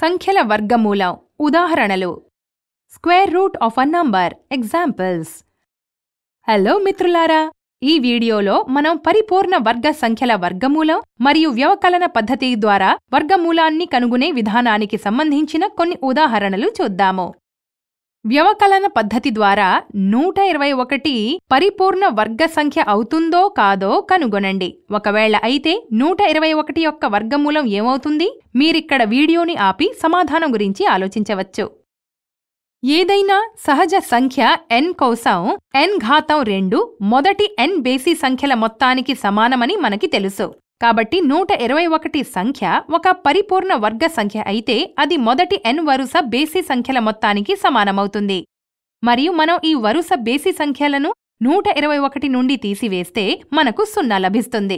సంఖ్యల వర్గమూలం ఉదాహరణలు square root of a number examples hello మిత్రులారా ఈ వీడియోలో మనం పరిపూర్ణ వర్గ సంఖ్యల వర్గమూలం మరియు వ్యవకలన పద్ధతి ద్వారా వర్గమూలాన్ని కనుగొనే విధానానికి సంబంధించిన కొన్ని ఉదాహరణలు చూద్దాము వ్యవకలన పద్ధతి ద్వారా నూట ఇరవై ఒకటి పరిపూర్ణ వర్గ సంఖ్య అవుతుందో కాదో కనుగొనండి ఒకవేళ అయితే నూట ఇరవై ఒకటి యొక్క వర్గమూలం ఏమవుతుంది మీరిక్కడ వీడియోని ఆపి సమాధానం గురించి ఆలోచించవచ్చు ఏదైనా సహజ సంఖ్య n కోసం n ఘాతం రెండు మొదటి n బేసి సంఖ్యల మొత్తానికి సమానమని మనకి తెలుసు కాబట్టి నూట ఇరవై ఒకటి సంఖ్య ఒక పరిపూర్ణ వర్గ సంఖ్య అయితే అది మొదటి n వరుస బేసి సంఖ్యల మొత్తానికి సమానమవుతుంది మరియు మనం ఈ వరుస బేసి సంఖ్యలను నూట ఇరవై ఒకటి నుండి తీసివేస్తే మనకు సున్నా లభిస్తుంది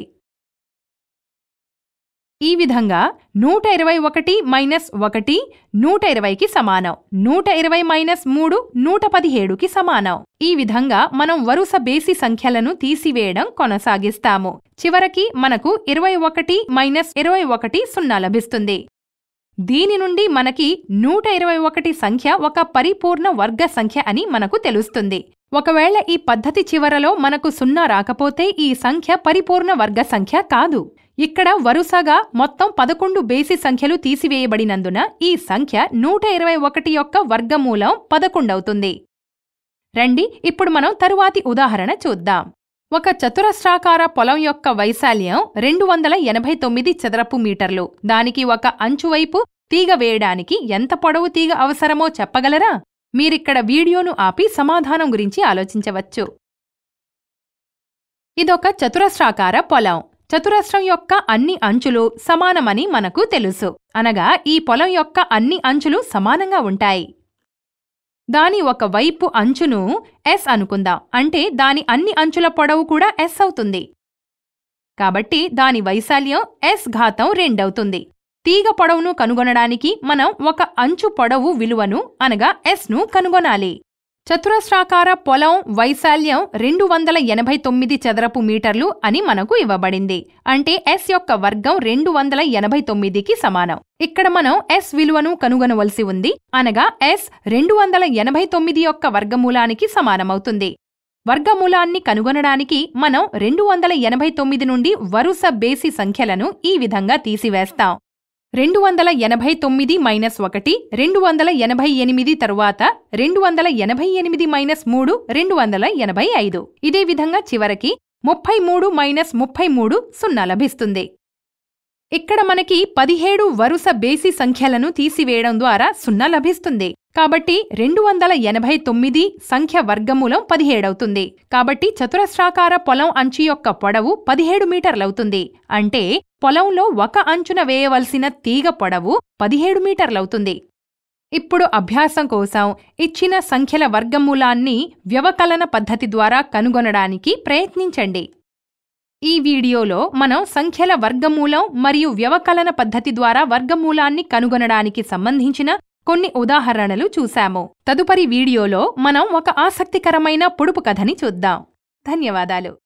ఈ విధంగా నూట ఇరవై ఒకటి మైనస్ ఒకటి నూట ఇరవైకి సమానం నూట ఇరవై మైనస్ మూడు నూట పదిహేడుకి సమానం ఈ విధంగా మనం వరుస బేసి సంఖ్యలను తీసివేయడం కొనసాగిస్తాము చివరికి మనకు ఇరవై ఒకటి మైనస్ ఇరవై ఒకటి సున్నా లభిస్తుంది దీని నుండి మనకి నూట ఇరవై ఒకటి సంఖ్య ఒక పరిపూర్ణ వర్గ సంఖ్య అని మనకు తెలుస్తుంది ఒకవేళ ఈ పద్ధతి చివరలో మనకు సున్నా రాకపోతే ఈ సంఖ్య పరిపూర్ణ వర్గ సంఖ్య కాదు ఇక్కడ వరుసగా మొత్తం పదకొండు బేసి సంఖ్యలు తీసివేయబడినందున ఈ సంఖ్య నూట ఇరవై ఒకటి యొక్క వర్గమూలం పదకొండవుతుంది రండి ఇప్పుడు మనం తరువాతి ఉదాహరణ చూద్దాం ఒక చతురస్రాకార పొలం యొక్క వైశాల్యం రెండు వందల ఎనభై తొమ్మిది చదరపు మీటర్లు దానికి ఒక అంచువైపు తీగ వేయడానికి ఎంత పొడవు తీగ అవసరమో చెప్పగలరా మీరిక్కడ వీడియోను ఆపి సమాధానం గురించి ఆలోచించవచ్చు ఇదొక చతురస్రాకార పొలం చతురస్రం యొక్క అన్ని అంచులు సమానమని మనకు తెలుసు అనగా ఈ పొలం యొక్క అన్ని అంచులు సమానంగా ఉంటాయి దాని ఒక వైపు అంచును ఎస్ అనుకుందాం అంటే దాని అన్ని అంచుల పొడవు కూడా ఎస్ అవుతుంది కాబట్టి దాని వైశాల్యం ఎస్ ఘాతం రెండవుతుంది తీగ పొడవును కనుగొనడానికి మనం ఒక అంచు పొడవు విలువను అనగా ఎస్ను కనుగొనాలి చతురస్రాకార పొలం వైశాల్యం రెండు వందల ఎనభై తొమ్మిది చదరపు మీటర్లు అని మనకు ఇవ్వబడింది అంటే ఎస్ యొక్క వర్గం రెండు వందల ఎనభై తొమ్మిదికి సమానం ఇక్కడ మనం ఎస్ విలువను కనుగొనవలసి ఉంది అనగా ఎస్ రెండు వందల ఎనభై తొమ్మిది యొక్క వర్గమూలానికి సమానమవుతుంది వర్గమూలాన్ని కనుగొనడానికి మనం రెండు వందల ఎనభై తొమ్మిది నుండి వరుస బేసి సంఖ్యలను ఈ విధంగా తీసివేస్తాం రెండు వందల ఎనభై తొమ్మిది మైనస్ ఒకటి రెండు వందల ఎనభై ఎనిమిది తరువాత రెండు వందల ఎనభై ఎనిమిది మైనస్ మూడు రెండు వందల ఎనభై ఐదు ఇదే విధంగా చివరికి ముప్పై మూడు మైనస్ ముప్పై మూడు సున్నా లభిస్తుంది ఇక్కడ మనకి పదిహేడు వరుస బేసి సంఖ్యలను తీసివేయడం ద్వారా సున్నా లభిస్తుంది కాబట్టి రెండు వందల ఎనభై తొమ్మిది సంఖ్య వర్గమూలం పదిహేడవుతుంది కాబట్టి చతురస్రాకార పొలం అంచు యొక్క పొడవు పదిహేడు మీటర్లవుతుంది అంటే పొలంలో ఒక అంచున వేయవలసిన తీగ పొడవు పదిహేడు మీటర్లవుతుంది ఇప్పుడు అభ్యాసం కోసం ఇచ్చిన సంఖ్యల వర్గమూలాన్ని వ్యవకలన పద్ధతి ద్వారా కనుగొనడానికి ప్రయత్నించండి ఈ వీడియోలో మనం సంఖ్యల వర్గమూలం మరియు వ్యవకలన పద్ధతి ద్వారా వర్గమూలాన్ని కనుగొనడానికి సంబంధించిన కొన్ని ఉదాహరణలు చూశాము తదుపరి వీడియోలో మనం ఒక ఆసక్తికరమైన పొడుపు కథని చూద్దాం ధన్యవాదాలు